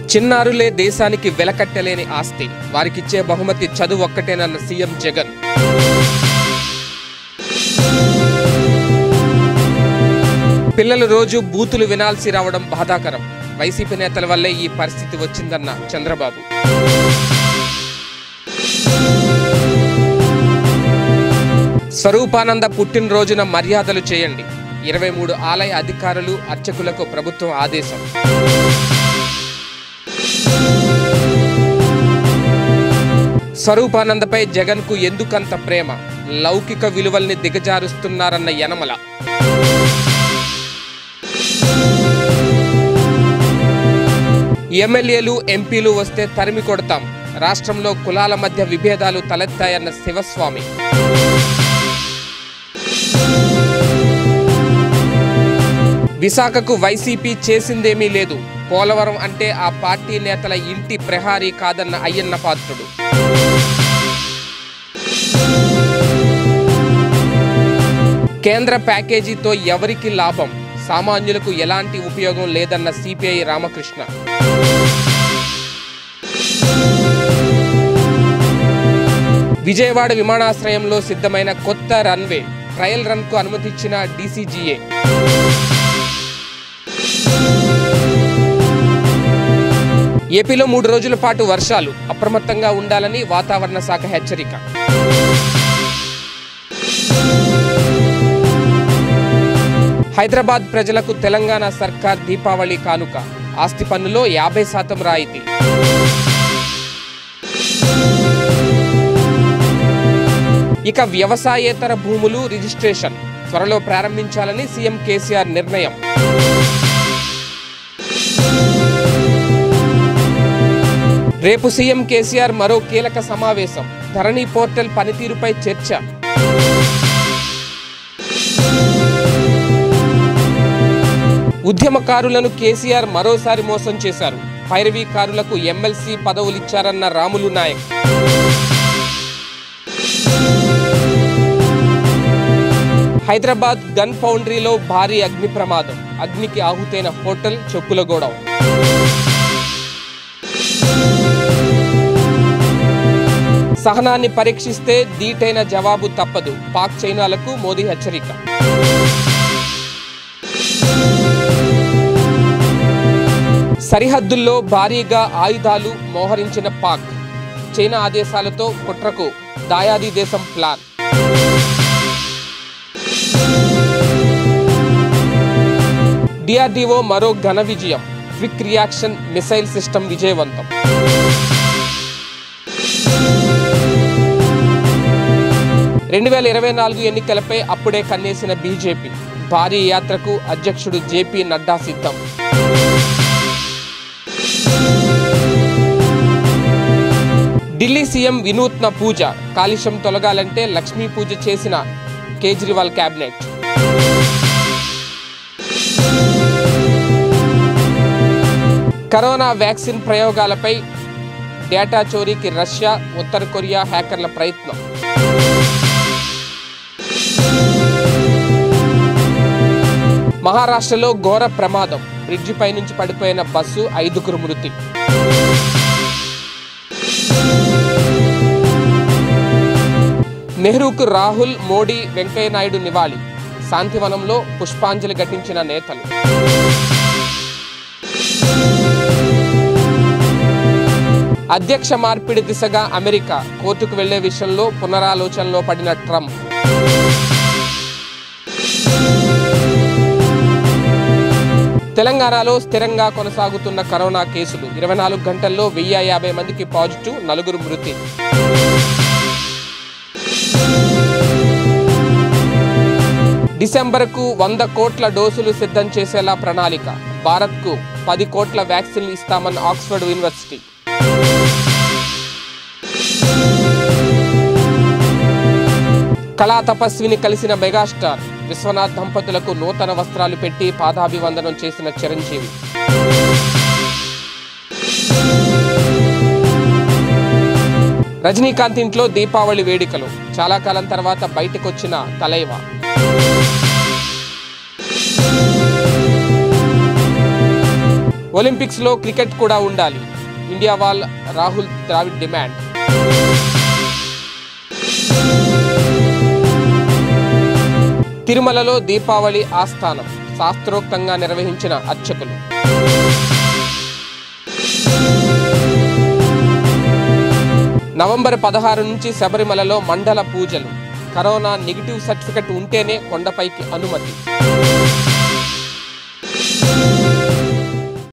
చిన్నారులే దేశానికి వెలకట్టలేని ఆస్తి వారికిచ్చే బహుమతి చదువు ఒక్కటేనన్న సీఎం జగన్ పిల్లలు రోజు బూతులు వినాల్సి రావడం బాధాకరం వైసీపీ నేతల వల్లే ఈ పరిస్థితి వచ్చిందన్న చంద్రబాబు స్వరూపానంద పుట్టినరోజున మర్యాదలు చేయండి ఇరవై మూడు ఆలయ అధికారులు అర్చకులకు ప్రభుత్వం ఆదేశం స్వరూపానందపై జగన్కు ఎందుకంత ప్రేమ లౌకిక విలువల్ని దిగజారుస్తున్నారన్న యనమల ఎమ్మెల్యేలు ఎంపీలు వస్తే తరిమి కొడతాం రాష్ట్రంలో కులాల మధ్య విభేదాలు తలెత్తాయన్న శివస్వామి విశాఖకు వైసీపీ చేసిందేమీ లేదు పోలవరం అంటే ఆ పార్టీ నేతల ఇంటి ప్రహారీ కాదన్న అయ్యన్న పాత్రుడు కేంద్ర ప్యాకేజీతో ఎవరికి లాభం సామాన్యులకు ఎలాంటి ఉపయోగం లేదన్న సిపిఐ రామకృష్ణ విజయవాడ విమానాశ్రయంలో సిద్ధమైన కొత్త రన్వే ట్రయల్ రన్కు అనుమతిచ్చిన డీసీజీఏ ఏపీలో మూడు రోజుల పాటు వర్షాలు అప్రమత్తంగా ఉండాలని వాతావరణ శాఖ హెచ్చరిక హైదరాబాద్ ప్రజలకు తెలంగాణ సర్కార్ దీపావళి కానుక ఆస్తి పన్నులో యాభై శాతం రాయితీ ఇక వ్యవసాయేతర భూములు రిజిస్ట్రేషన్ త్వరలో ప్రారంభించాలని సీఎం కేసీఆర్ నిర్ణయం రేపు సీఎం కేసీఆర్ మరో కీలక సమావేశం ధరణి పోర్టల్ పనితీరుపై చర్చ ఉద్యమకారులను కేసీఆర్ మరోసారి మోసం చేశారు పైరవీకారులకు ఎమ్మెల్సీ పదవులిచ్చారన్న రాములు నాయక్ హైదరాబాద్ గన్ ఫౌండరీలో భారీ అగ్ని ప్రమాదం అగ్నికి ఆహుతైన హోటల్ చెప్పుల గోడౌన్ సహనాన్ని పరీక్షిస్తే దీటైన జవాబు తప్పదు పాక్ చైనాలకు మోదీ హెచ్చరిక సరిహద్దుల్లో భారీగా ఆయుధాలు మోహరించిన పాక్ చైనా ఆదేశాలతో కుట్రకు దాయాది దేశం ప్లాన్ డిఆర్డీఓ మరో ఘన విజయం క్విక్ రియాక్షన్ మిసైల్ సిస్టమ్ విజయవంతం రెండు వేల ఇరవై నాలుగు ఎన్నికలపై అప్పుడే కన్నేసిన బీజేపీ భారీ యాత్రకు అధ్యక్షుడు జేపీ నడ్డా సిద్ధం ఢిల్లీ సీఎం వినూత్న పూజ కాలుష్యం తొలగాలంటే లక్ష్మీ పూజ చేసిన కేజ్రీవాల్ కేబినెట్ కరోనా వ్యాక్సిన్ ప్రయోగాలపై డేటా చోరీకి రష్యా ఉత్తర కొరియా హ్యాకర్ల ప్రయత్నం మహారాష్ట్రలో ఘోర ప్రమాదం బ్రిడ్జిపై నుంచి పడిపోయిన బస్సు ఐదుగురు మృతి నెహ్రూకు రాహుల్ మోడీ వెంకయ్యనాయుడు నివాళి శాంతివనంలో పుష్పాంజలి ఘటించిన నేతలు అధ్యక్ష మార్పిడి దిశగా అమెరికా కోర్టుకు వెళ్లే విషయంలో పునరాలోచనలో పడిన ట్రంప్ తెలంగాణలో స్థిరంగా కొనసాగుతున్న కరోనా కేసులు ఇరవై నాలుగు గంటల్లో వెయ్యి యాభై మందికి పాజిటివ్ నలుగురు మృతి డిసెంబర్కు వంద కోట్ల డోసులు సిద్ధం చేసేలా ప్రణాళిక భారత్కు పది కోట్ల వ్యాక్సిన్లు ఇస్తామన్న ఆక్స్ఫర్డ్ యూనివర్సిటీ కళా తపస్విని కలిసిన మెగాస్టార్ విశ్వనాథ్ దంపతులకు నూతన వస్త్రాలు పెట్టి పాదాభివందనం చేసిన చిరంజీవి రజనీకాంత్ ఇంట్లో దీపావళి వేడుకలు చాలా కాలం తర్వాత బయటకొచ్చిన తలైవ ఒలింపిక్స్లో క్రికెట్ కూడా ఉండాలి India wall Rahul Dravid demand తిరుమలలో దీపావళి ఆస్థానం శాస్త్రోక్తంగా నిర్వహించిన అర్చకులు నవంబర్ పదహారు నుంచి శబరిమలలో మండల పూజలు కరోనా నెగిటివ్ సర్టిఫికెట్ ఉంటేనే కొండపైకి అనుమతి